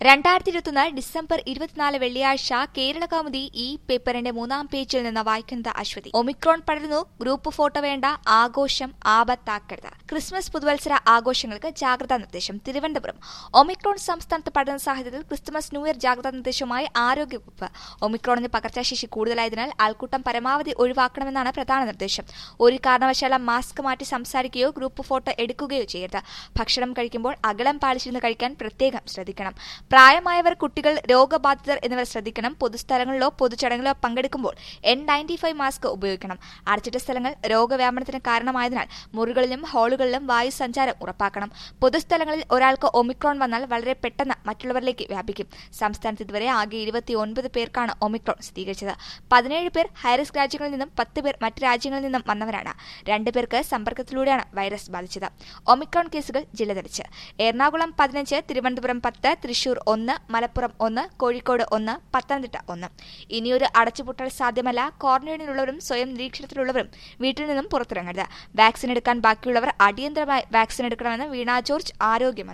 രണ്ടായിരത്തി ഇരുപത്തൊന്ന് ഡിസംബർ ഇരുപത്തിനാല് വെള്ളിയാഴ്ച കേരള കൗമുദി ഈ പേപ്പറിന്റെ മൂന്നാം പേജിൽ നിന്ന് വായിക്കുന്നത് അശ്വതി ഒമിക്രോൺ പടരുന്നു ഗ്രൂപ്പ് ഫോട്ടോ വേണ്ട ആഘോഷം ആപത്താക്കരുത് ക്രിസ്മസ് പുതുവത്സര ആഘോഷങ്ങൾക്ക് ജാഗ്രതാ നിർദ്ദേശം തിരുവനന്തപുരം ഒമിക്രോൺ സംസ്ഥാനത്ത് പടരുന്ന സാഹചര്യത്തിൽ ക്രിസ്മസ് ന്യൂ ഇയർ ജാഗ്രതാ നിർദ്ദേശവുമായി ആരോഗ്യവകുപ്പ് ഒമിക്രോണിന് പകർച്ചാശേഷി കൂടുതലായതിനാൽ ആൾക്കൂട്ടം പരമാവധി ഒഴിവാക്കണമെന്നാണ് പ്രധാന നിർദ്ദേശം ഒരു കാരണവശാലും മാസ്ക് മാറ്റി സംസാരിക്കുകയോ ഗ്രൂപ്പ് ഫോട്ടോ എടുക്കുകയോ ചെയ്യരുത് ഭക്ഷണം കഴിക്കുമ്പോൾ അകലം പാലിച്ചിരുന്ന് കഴിക്കാൻ പ്രത്യേകം ശ്രദ്ധിക്കണം പ്രായമായവർ കുട്ടികൾ രോഗബാധിതർ എന്നിവർ ശ്രദ്ധിക്കണം പൊതുസ്ഥലങ്ങളിലോ പൊതുചടങ്ങിലോ പങ്കെടുക്കുമ്പോൾ എൻ നയൻറ്റി ഫൈവ് മാസ്ക് ഉപയോഗിക്കണം അടച്ചിട്ട സ്ഥലങ്ങൾ രോഗവ്യാപനത്തിന് കാരണമായതിനാൽ മുറികളിലും ഹാളുകളിലും വായു സഞ്ചാരം ഉറപ്പാക്കണം പൊതുസ്ഥലങ്ങളിൽ ഒരാൾക്ക് ഒമിക്രോൺ വന്നാൽ വളരെ പെട്ടെന്ന് മറ്റുള്ളവരിലേക്ക് വ്യാപിക്കും സംസ്ഥാനത്ത് ഇതുവരെ ആകെ ഇരുപത്തിയൊൻപത് പേർക്കാണ് ഒമിക്രോൺ സ്ഥിരീകരിച്ചത് പതിനേഴ് പേർ ഹൈറിസ്ക് രാജ്യങ്ങളിൽ നിന്നും പത്ത് പേർ മറ്റ് രാജ്യങ്ങളിൽ നിന്നും വന്നവരാണ് രണ്ട് പേർക്ക് സമ്പർക്കത്തിലൂടെയാണ് വൈറസ് ബാധിച്ചത് ഒമിക്രോൺ കേസുകൾ ജില്ല തിരിച്ച് എറണാകുളം പതിനഞ്ച് തിരുവനന്തപുരം പത്ത് തൃശൂർ ഒന്ന് മലപ്പുറം ഒന്ന് കോഴിക്കോട് ഒന്ന് പത്തനംതിട്ട ഒന്ന് ഇനിയൊരു അടച്ചുപൂട്ടൽ സാധ്യമല്ല ക്വാറന്റൈനിലുള്ളവരും സ്വയം നിരീക്ഷണത്തിലുള്ളവരും വീട്ടിൽ നിന്നും പുറത്തിറങ്ങരുത് വാക്സിൻ എടുക്കാൻ ബാക്കിയുള്ളവർ അടിയന്തരമായി വാക്സിൻ എടുക്കണമെന്ന് വീണ ജോർജ് ആരോഗ്യമന്ത്രി